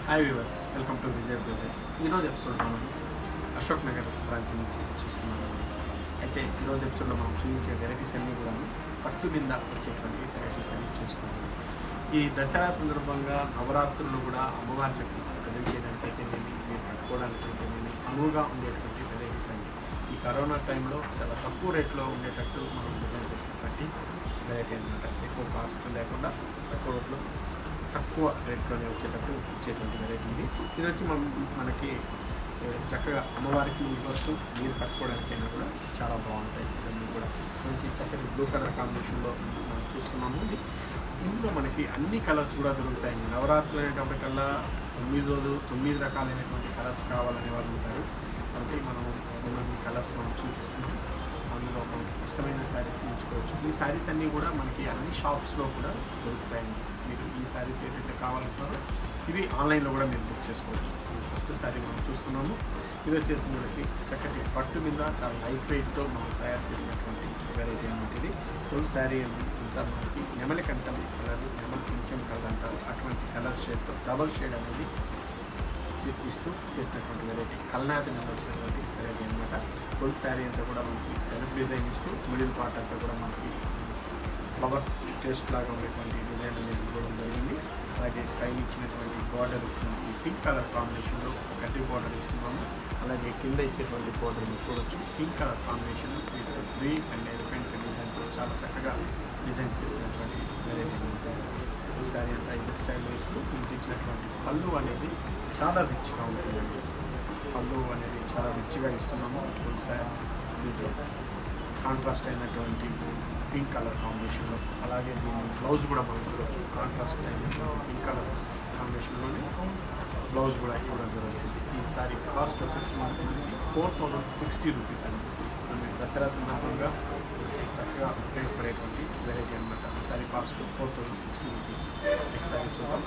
hi viewers welcome to Vijay Brothers ఈరోజు episode మనం Ashok Nagar branch నుంచి చూస్తున్నాము అయితే ఈరోజు ఎపిసోడ్లో మనం చూపించే వెరైటీస్ అన్నీ కూడా పట్టు మీద వచ్చేటువంటి వెరైటీస్ అన్ని చూస్తున్నాము ఈ దసరా సందర్భంగా నవరాత్రులు కూడా అమ్మవార్లకి ప్రజెంట్ చేయడానికి అయితేనేమి మీరు కట్టుకోవడానికి అయితేనేమి అనువుగా ఉండేటువంటి వెరైటీస్ అన్ని ఈ కరోనా టైంలో చాలా తక్కువ రేట్లో ఉండేటట్టు మనం డిజైన్ చేసినటువంటి వెరైటీ అనమాట ఎక్కువ కాస్ట్ లేకుండా తక్కువ రేట్లో తక్కువ రేట్లోనే వచ్చేటట్టు ఇచ్చేటువంటి వెరైటీ ఇది ఇది వచ్చి మనం మనకి ఏ, చక్కగా అమ్మవారికి ఇవ్వచ్చు మీరు కట్టుకోవడానికైనా కూడా చాలా బాగుంటాయి ఇవన్నీ కూడా మంచి చక్కటి బ్లూ కలర్ కాంబినేషన్లో మనం చూస్తున్నాము ఇది ఇందులో మనకి అన్ని కలర్స్ కూడా దొరుకుతాయి నవరాత్రులు అనేటప్పటికల్లా తొమ్మిది రోజులు తొమ్మిది రకాలైనటువంటి కలర్స్ కావాలనే వాళ్ళు ఉంటారు కాబట్టి మనం కొన్ని కలర్స్ మనం చూపిస్తున్నాం అందులో మనకి ఇష్టమైన శారీస్ ఎంచుకోవచ్చు ఈ శారీస్ అన్నీ కూడా మనకి అన్ని షాప్స్లో కూడా దొరుకుతాయి మీరు ఈ శారీస్ ఏదైతే కావాలంటారో ఇవి ఆన్లైన్లో కూడా మీరు బుక్ చేసుకోవచ్చు ఫస్ట్ శారీ మనం చూస్తున్నాము ఇది వచ్చేసి మనకి చక్కటి పట్టు మీద చాలా లైట్ వెయిట్తో మనం తయారు చేసినటువంటి వెరైటీ అన్నమాట ఇది ఫుల్ శారీ అంతా మనకి నెమలి కంఠం కలర్ నెమలి పింఛం కలర్ అంటారు అటువంటి కలర్ షేడ్తో డబల్ షేడ్ అనేది చే- ఇస్తూ చేసినటువంటి వెరైటీ కల్నాథ్ మీద వచ్చినటువంటి వెరైటీ అనమాట ఫుల్ శారీ అంతా కూడా మనకి సెల్ఫ్ డిజైన్ ఇస్తూ మిడిల్ పార్ట్ అంతా కూడా మనకి ఫ్లవర్ టేస్ట్ లాగా ఉండేటువంటి డిజైన్ అనేది ఇవ్వడం జరిగింది అలాగే పైన ఇచ్చినటువంటి బార్డర్ మనకి పింక్ కలర్ కాంబినేషన్లో గట్టి బార్డర్ ఇస్తున్నాము అలాగే కింద ఇచ్చేటువంటి బార్డర్ మీరు చూడొచ్చు pink colour combination with green and elephant డిజైన్తో చాలా చక్కగా డిజైన్ చేసినటువంటి వెరైటీ ఫుల్ శారీ అంతా ఇదే స్టైల్లో ఇస్తూ ఇంటి ఇచ్చినటువంటి పళ్ళు అనేది చాలా రిచ్గా ఉంటుందండి పళ్ళు అనేది చాలా రిచ్గా ఇస్తున్నాము ఫుల్ శారీ దీంట్లో కాంట్రాస్ట్ అయినటువంటి పింక్ కలర్ కాంబినేషన్లో అలాగే దీని బ్లౌజ్ కూడా మనం చూడొచ్చు కాంట్రాస్ట్ అయినటువంటి పింక్ కలర్ కాంబినేషన్లోనే బ్లౌజ్ కూడా ఇవ్వడం జరుగుతుంది ఈ సారీ కాస్ట్ వచ్చేసి మనకి ఫోర్ థౌజండ్ సిక్స్టీ రూపీస్ అండి మనకి దసరా సందర్భంగా చక్కగా ఉపయోగపడేటువంటి వెరైటీ అనమాట ఈ sari cost four thousand sixty rupees next sari చూద్దాం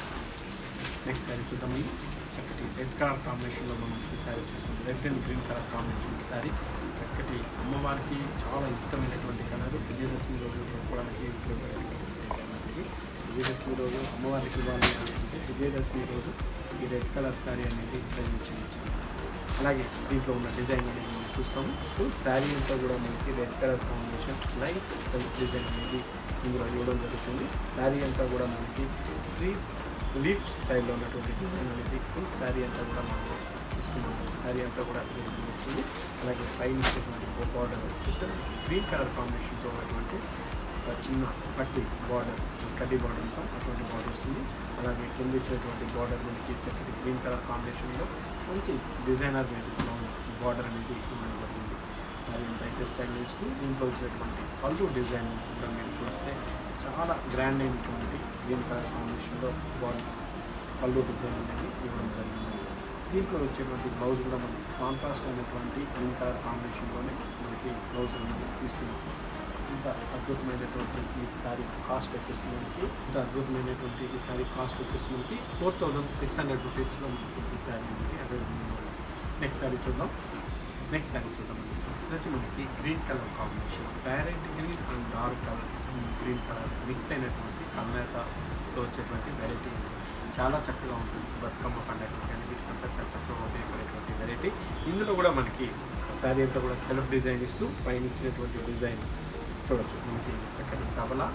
నెక్స్ట్ శారీ చూద్దామండి చక్కటి రెడ్ కలర్ కాంబినేషన్లో మనం ఈ శారీ చూస్తాం red and green colour combination sari చక్కటి అమ్మవారికి చాలా ఇష్టమైనటువంటి కలర్ విజయదశమి రోజు పెట్టుకోవడానికి ఉపయోగపడేటువంటి కలర్ ఇది విజయదశమి రోజు అమ్మవారికి ఇవ్వాలి అనుకుంటే విజయదశమి రోజు ఈ రెడ్ కలర్ శారీ అనేది ఉపయోగించాలి అలాగే దీంట్లో ఉన్న డిజైన్ అనేది మనం చూస్తాము ఫుల్ శారీ అంతా కూడా మనకి red colour combination light self design అనేది ఇందులో ఇవ్వడం జరుగుతుంది శారీ అంతా కూడా మనకి త్రీ లీఫ్ స్టైల్లో ఉన్నటువంటి డిజైన్ అనేది ఫుల్ శారీ అంతా కూడా మనం ఇస్తున్నాం శారీ అంతా కూడా డిజైన్ వస్తుంది అలాగే పైన ఇచ్చేటువంటి బార్డర్ చూస్తే గ్రీన్ కలర్ కాంబినేషన్తో ఉన్నటువంటి ఒక చిన్న పట్టి బార్డర్ కడ్డీ బార్డర్ అంటాం అటువంటి బార్డర్ వస్తుంది అలాగే కింద ఇచ్చేటువంటి బార్డర్ మనకి చక్కటి గ్రీన్ కలర్ కాంబినేషన్లో మంచి డిజైనర్ బార్డర్ అనేది ఇవ్వడం జరిగింది సారీ అంతా అయితే స్టైల్ ఇస్తూ దీంట్లో వచ్చేటువంటి పళ్ళు డిజైన్ కూడా మీరు చూస్తే చాలా గ్రాండ్ అయినటువంటి గ్రీన్ కలర్ కాంబినేషన్లో బార్డర్ పళ్ళు డిజైన్ అనేది ఇవ్వడం జరిగింది దీంట్లో వచ్చేటువంటి బ్లౌజ్ కూడా మనకి కాంట్రాస్ట్ అయినటువంటి గ్రీన్ కలర్ కాంబినేషన్లోనే మనకి బ్లౌజ్ అనేది ఇస్తున్నాం ఇంత అద్భుతమైనటువంటి ఈ శారీ కాస్ట్ వచ్చేసి మనకి ఇంత అద్భుతమైనటువంటి ఈ శారీ కాస్ట్ వచ్చేసి మనకి ఫోర్ థౌజండ్ సిక్స్ హండ్రెడ్ రూపీస్లో మనకి ఈ శారీ అనేది అవైలబుల్ ఉంది నెక్స్ట్ శారీ చూద్దాం నెక్స్ట్ శారీ చూద్దాం ఇదైతే మనకి green colour combination parent green and dark colour green colour mix అయినటువంటి కల్నేతతో వచ్చేటువంటి వెరైటీ చాలా చక్కగా ఉంటుంది బతుకమ్మ పండుగ కానీ వీటికంతా చాలా చక్కగా ఉపయోగపడేటువంటి వెరైటీ ఇందులో కూడా మనకి శారీ అంతా కూడా సెల్ఫ్ డిజైన్ ఇస్తూ పైన ఇచ్చినటువంటి డిజైన్ చూడొచ్చు మనకి చక్కటి తబలా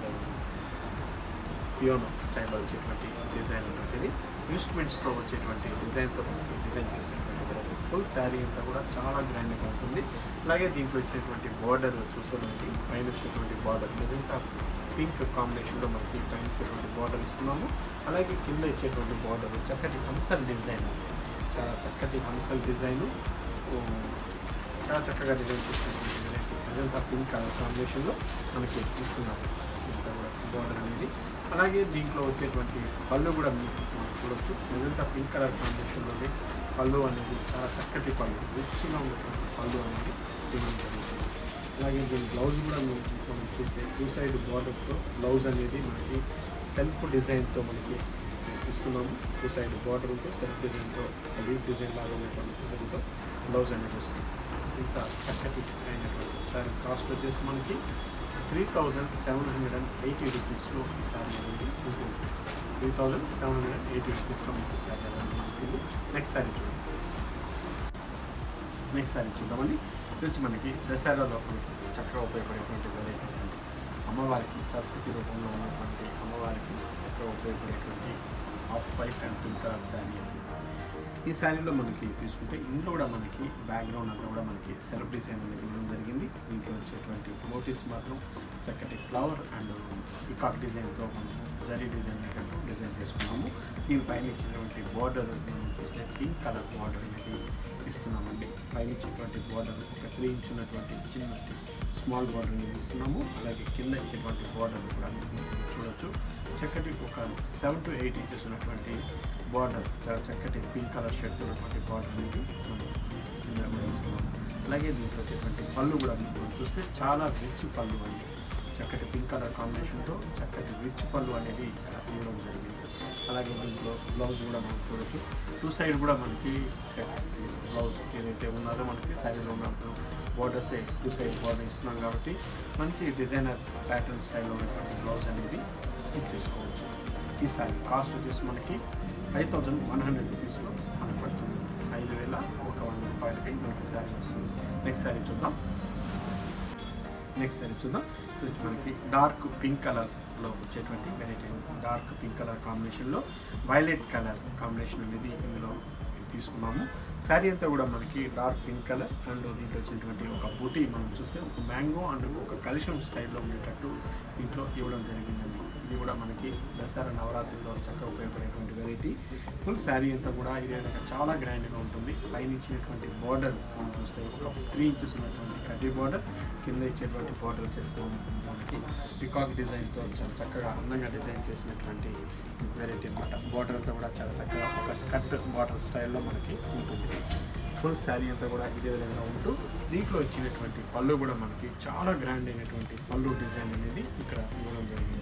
పియోనో స్టైల్లో వచ్చేటువంటి డిజైన్ అనేది ఇన్స్ట్రుమెంట్స్తో వచ్చేటువంటి డిజైన్తో మనకి డిజైన్ చేసినటువంటి వెరైటీ ఫుల్ శారీ అంతా కూడా చాలా గ్రాండ్గా ఉంటుంది అలాగే దీంట్లో ఇచ్చేటువంటి బార్డర్ చూస్తే మనకి పైన వచ్చేటువంటి బార్డర్ నిజంగా పింక్ కాంబినేషన్లో మనకి పైన ఇచ్చేటువంటి బార్డర్ ఇస్తున్నాము అలాగే కింద ఇచ్చేటువంటి బార్డర్ చక్కటి హంసల్ డిజైన్ చాలా చక్కటి హంసల్ డిజైను చాలా చక్కగా డిజైన్ చేసినటువంటి వెరైటీ అదంతా పింక్ కలర్ కాంబినేషన్లో మనకి ఇస్తున్నారు ఇంతా కూడా బార్డర్ అనేది అలాగే దీంట్లో వచ్చేటువంటి పళ్ళు కూడా మీకు మనం చూడొచ్చు ఇదంతా పింక్ కలర్ కాంబినేషన్లోనే పళ్ళు అనేది చాలా చక్కటి పళ్ళు రిచ్గా ఉన్నటువంటి పళ్ళు అనేది ఇవ్వడం జరుగుతుంది అలాగే దీని బ్లౌజ్ కూడా మీరు మనం చూస్తే టూ సైడ్ బార్డర్తో బ్లౌజ్ అనేది మనకి సెల్ఫ్ డిజైన్తో మనకి ఇస్తున్నాము టూ సైడ్ బార్డర్ ఉంటే సెల్ఫ్ డిజైన్తో లీఫ్ డిజైన్ లాగా ఉన్నటువంటి డిజైన్తో బ్లౌజ్ అనేది వస్తుంది ఇంత చక్కటి అయినటువంటి సారీ కాస్ట్ వచ్చేసి మనకి three thousand seven hundred and eighty రూపీస్లో ఈ శారీ అనేది ఉంటుంది three thousand seven hundred and eighty రూపీస్లో మీకు ఈ శారీ అనేది ఉంటుంది నెక్స్ట్ శారీ చూడండి నెక్స్ట్ శారీ చూద్దామండి ఇది వచ్చి మనకి దసరాలో మనకి చక్కగా ఉపయోగపడేటువంటి వెరైటీస్ అండి అమ్మవారికి సరస్వతి రూపంలో ఉన్నటువంటి అమ్మవారికి చక్కగా ఉపయోగపడేటువంటి off white and pink colour sari అండి ఈ శారీలో మనకి తీసుకుంటే ఇందులో కూడా మనకి బ్యాక్గ్రౌండ్ అంతా కూడా మనకి సెల్ఫ్ డిజైన్ అనేది ఇవ్వడం జరిగింది దీంట్లో వచ్చేటువంటి మోటివ్స్ మాత్రం చక్కటి ఫ్లవర్ అండ్ పికాక్ డిజైన్తో మనం జరీ డిజైన్ అనేటట్టు డిజైన్ చేసుకున్నాము దీనిపైన ఇచ్చినటువంటి బార్డర్ మనం చూస్తే పింక్ కలర్ బార్డర్ అనేది ఇస్తున్నామండి పైన ఇచ్చేటువంటి బార్డర్ ఒక త్రీ ఇంచ్ ఉన్నటువంటి చిన్న స్మాల్ బార్డర్ అనేది ఇస్తున్నాము అలాగే కింద ఇచ్చేటువంటి బార్డర్ కూడా మీరు చూడొచ్చు చక్కటి ఒక సెవెన్ టు ఎయిట్ ఇంచెస్ ఉన్నటువంటి బార్డర్ చాలా చక్కటి పింక్ కలర్ షర్ట్ ఉన్నటువంటి బార్డర్ అనేది మనం కింద కూడా ఇస్తున్నాము అలాగే దీంట్లో వచ్చేటువంటి పళ్ళు కూడా మనం చూస్తే చాలా రిచ్ పళ్ళు అండి చక్కటి పింక్ కలర్ కాంబినేషన్తో చక్కటి రిచ్ పళ్ళు అనేది ఇక్కడ ఇవ్వడం జరిగింది అలాగే దీంట్లో బ్లౌజ్ కూడా మనం చూడొచ్చు టూ సైడ్ కూడా మనకి చక్కటి బ్లౌజ్ ఏదైతే ఉన్నదో మనకి సైడ్లో ఉన్నప్పుడు బోర్డర్సే టూ సైడ్ బోర్డర్ ఇస్తున్నాం కాబట్టి మంచి డిజైనర్ ప్యాటర్న్ స్టైల్లో ఉన్నటువంటి బ్లౌజ్ అనేది స్టిచ్ చేసుకోవచ్చు ఈ సారీ కాస్ట్ వచ్చేసి మనకి ఫైవ్ థౌజండ్ వన్ హండ్రెడ్ రూపీస్లో మనకు పడుతుంది ఐదు వేల ఒక వంద రూపాయలకి మనకి శారీ వస్తుంది నెక్స్ట్ శారీ చూద్దాం నెక్స్ట్ శారీ చూద్దాం ఇది మనకి డార్క్ పింక్ కలర్లో వచ్చేటువంటి వెరైటీ డార్క్ పింక్ కలర్ కాంబినేషన్లో వైలెట్ కలర్ కాంబినేషన్ అనేది ఇందులో తీసుకున్నాము శారీ అంతా కూడా మనకి డార్క్ పింక్ కలర్ అండ్ దీంట్లో వచ్చినటువంటి ఒక బూటీ మనం చూస్తే ఒక మ్యాంగో అండ్ ఒక కలిషం స్టైల్లో ఉండేటట్టు దీంట్లో ఇవ్వడం జరిగిందండి ఇది కూడా మనకి దసరా నవరాత్రిలో చక్కగా ఉపయోగపడేటువంటి వెరైటీ ఫుల్ శారీ అంతా కూడా ఇది కనుక చాలా గ్రాండ్గా ఉంటుంది పైన ఇచ్చినటువంటి బార్డర్ మనం చూస్తే ఒక త్రీ ఇంచెస్ ఉన్నటువంటి కడ్డీ బార్డర్ కింద ఇచ్చేటువంటి బార్డర్ వచ్చేసి మనకి పికాక్ డిజైన్తో చాలా చక్కగా అందంగా డిజైన్ చేసినటువంటి వెరైటీ అనమాట బార్డర్ అంతా కూడా చాలా చక్కగా ఒక స్కర్ట్ బార్డర్ స్టైల్లో మనకి ఉంటుంది ఫుల్ శారీ అంతా కూడా ఇదే విధంగా ఉంటూ దీంట్లో ఇచ్చినటువంటి పళ్ళు కూడా మనకి చాలా గ్రాండ్ అయినటువంటి పళ్ళు డిజైన్ అనేది ఇక్కడ ఇవ్వడం జరిగింది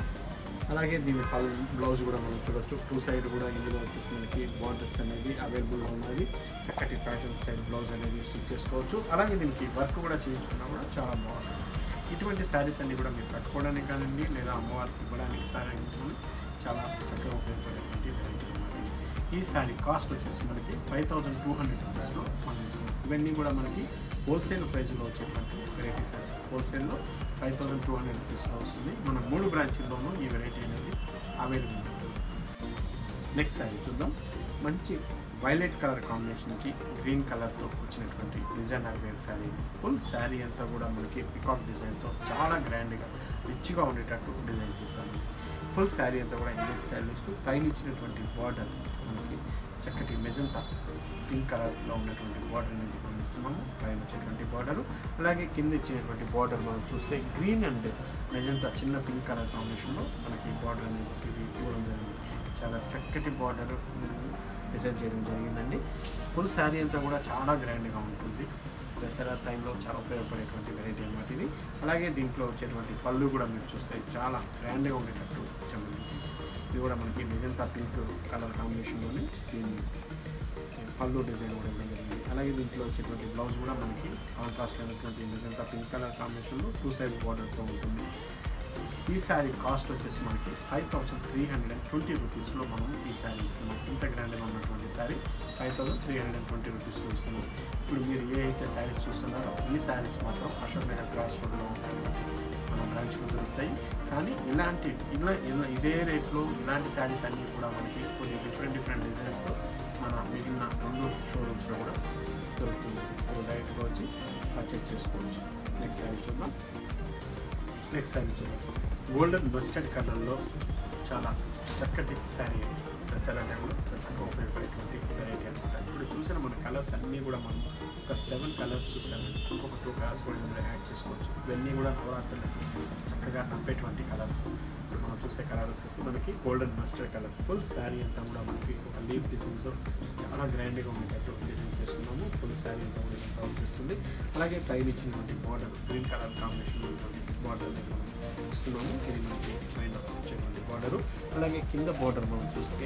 అలాగే దీని పల్ బ్లౌజ్ కూడా మనం చూడొచ్చు టూ సైడ్ కూడా ఇందులో వచ్చేసి మనకి బార్డర్స్ అనేది అవైలబుల్గా ఉన్నది చక్కటి ప్యాటర్న్ స్టైల్ బ్లౌజ్ అనేది స్టిచ్ చేసుకోవచ్చు అలాగే దీనికి వర్క్ కూడా చేయించుకున్నా కూడా చాలా బాగుంటుంది ఇటువంటి శారీస్ అన్ని కూడా మీరు కట్టుకోవడానికి కానివ్వండి లేదా అమ్మవారికి ఇవ్వడానికి శారీ కానీ చాలా చక్కగా ఉపయోగపడేటువంటి వెరైటీ అన్నమాట ఈ శారీ కాస్ట్ వచ్చేసి మనకి ఫైవ్ థౌజండ్ టూ హండ్రెడ్ రూపీస్లో మనం ఇస్తున్నాం ఇవన్నీ కూడా మనకి హోల్సేల్ ప్రైస్లో వచ్చేటువంటి వెరైటీ శారీ హోల్సేల్లో ఫైవ్ థౌజండ్ టూ హండ్రెడ్ రూపీస్లో వస్తుంది మన మూడు బ్రాంచీల్లోనూ ఈ వెరైటీ అనేది అవైలబుల్ ఉంటుంది నెక్స్ట్ శారీ చూద్దాం మంచి వైలెట్ కలర్ కాంబినేషన్కి గ్రీన్ కలర్తో వచ్చినటువంటి designer wear sari full sari అంతా కూడా మనకి పికాక్ డిజైన్తో చాలా గ్రాండ్గా రిచ్గా ఉండేటట్టు డిజైన్ చేశాను ఫుల్ శారీ అంతా కూడా ఇండియన్ స్టైల్ ఇస్తూ పైన ఇచ్చినటువంటి బార్డర్ మనకి చక్కటి మెజంతా పింక్ కలర్లో ఉన్నటువంటి బార్డర్ అనేది గమనిస్తున్నాము పైన వచ్చేటువంటి బార్డర్ అలాగే కింద ఇచ్చినటువంటి బార్డర్ మనం చూస్తే గ్రీన్ అండ్ మెజంతా చిన్న పింక్ కలర్ కాంబినేషన్లో మనకి బార్డర్ అనేది ఇది ఇవ్వడం జరిగింది చాలా చక్కటి బార్డర్ డిజైన్ చేయడం జరిగిందండి ఫుల్ శారీ అంతా కూడా చాలా గ్రాండ్గా ఉంటుంది దసరా టైంలో చాలా ఉపయోగపడేటువంటి వెరైటీ అనమాట ఇది అలాగే దీంట్లో వచ్చేటువంటి పళ్ళు కూడా మీరు చూస్తే చాలా గ్రాండ్గా ఉండేటట్టు ఇచ్చామండి ఇది కూడా మనకి నిజంతా పింక్ కలర్ కాంబినేషన్లోనే దీన్ని పళ్ళు డిజైన్ కూడా ఇవ్వడం జరిగింది అలాగే దీంట్లో వచ్చేటువంటి బ్లౌజ్ కూడా మనకి కాంట్రాస్ట్ అయినటువంటి నిజంతా పింక్ కలర్ కాంబినేషన్లో టూ సైడ్ బార్డర్తో ఉంటుంది ఈ శారీ కాస్ట్ వచ్చేసి మనకి five thousand three hundred and twenty రూపీస్లో మనం ఈ శారీ ఇస్తున్నాం ఇంత గ్రాండ్గా ఉన్నటువంటి sari five thousand three hundred and twenty రూపీస్లో ఇస్తున్నాం ఇప్పుడు మీరు ఏ అయితే శారీస్ చూస్తున్నారో ఈ శారీస్ మాత్రం అశోక్ నగర్ క్రాస్ రోడ్లో ఉంటాయి మన బ్రాంచ్లో దొరుకుతాయి కానీ ఇలాంటి ఇలా ఇలా ఇదే రేట్లో ఇలాంటి శారీస్ అన్నీ కూడా మనకి కొన్ని డిఫరెంట్ డిఫరెంట్ డిజైన్స్తో మన మిగిలిన రెండు షోరూమ్స్లో కూడా దొరుకుతుంది మీరు డైరెక్ట్గా వచ్చి పర్చేజ్ చేసుకోవచ్చు నెక్స్ట్ శారీ చూద్దాం నెక్స్ట్ శారీ చూద్దాం గోల్డెన్ మస్టర్డ్ కలర్లో చాలా చక్కటి శారీ దసరా టైంలో చాలా చక్కగా ఉపయోగపడేటువంటి వెరైటీ అనమాట ఇప్పుడు చూసిన మన కలర్స్ అన్నీ కూడా మనం ఒక సెవెన్ కలర్స్ చూసాము ఇంకొక టూ కలర్స్ కూడా ఇందులో యాడ్ చేసుకోవచ్చు ఇవన్నీ కూడా నవరాత్రులకు చక్కగా నప్పేటువంటి కలర్స్ ఇప్పుడు మనం చూసే కలర్ వచ్చేసి మనకి golden mustard colour full sari అంతా కూడా మనకి ఒక లీఫ్ డిజైన్తో చాలా గ్రాండ్గా ఉండేటట్టు డిజైన్ చేసుకున్నాము ఫుల్ శారీ అంతా కూడా ఇంత అవుపిస్తుంది అలాగే పైన ఇచ్చినటువంటి బార్డర్ గ్రీన్ కలర్ కాంబినేషన్ ఉన్నటువంటి బార్డర్ ఇస్తున్నాము ఇది మనకి పైన వచ్చేటువంటి బార్డరు అలాగే కింద బార్డర్ మనం చూస్తే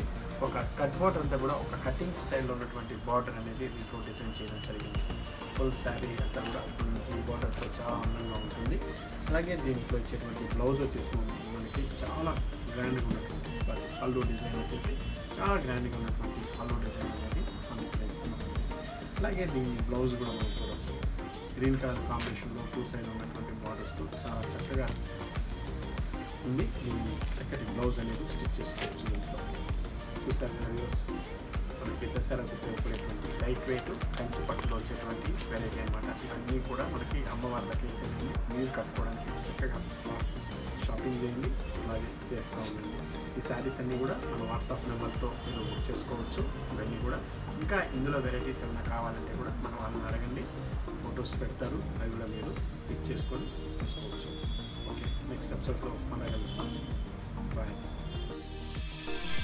ఒక స్కర్ట్ బార్డర్ అంతా కూడా ఒక కటింగ్ స్టైల్లో ఉన్నటువంటి బార్డర్ అనేది దీంట్లో డిజైన్ చేయడం జరిగింది ఫుల్ శారీ అంతా కూడా ఈ బార్డర్తో చాలా అందంగా ఉంటుంది అలాగే దీంట్లో ఇచ్చేటువంటి బ్లౌజ్ వచ్చేసి మనకి- మనకి చాలా గ్రాండ్గా ఉన్నటువంటి సారీ పళ్ళు డిజైన్ వచ్చేసి చాలా గ్రాండ్గా ఉన్నటువంటి పళ్ళు డిజైన్ అనేది మనం ఇక్కడ ఇస్తున్నాం అలాగే దీని బ్లౌజ్ కూడా మనం చూడవచ్చు గ్రీన్ కలర్ కాంబినేషన్లో టూ సైడ్ ఉన్నటువంటి బార్డర్స్తో చాలా చక్కగా ఉంది ఈ చక్కటి బ్లౌజ్ అనేది స్టిచ్ చేసుకోవచ్చు దీంట్లో చూసారు కదా వ్యూస్ మనకి దసరాకు ఉపయోగపడేటువంటి లైట్ వెయిట్ కంచి పట్టులో వచ్చేటువంటి వెరైటీ అనమాట ఇవన్నీ కూడా మనకి అమ్మవార్లకి నీరు కట్టుకోవడానికి చక్కగా సా- షాపింగ్ చేయండి అలాగే సేఫ్గా ఉండండి ఈ శారీస్ అన్నీ కూడా మన వాట్సాప్ నెంబర్తో మీరు బుక్ చేసుకోవచ్చు ఇవన్నీ కూడా ఇంకా ఇందులో వెరైటీస్ ఏమైనా కావాలంటే కూడా మన వాళ్ళని అడగండి ఫొటోస్ పెడతారు అవి కూడా మీరు పిక్ చేసుకొని చేసుకోవచ్చు ఓకే నెక్స్ట్ ఎపిసోడ్లో మళ్ళీ కలుస్తాం బాయ్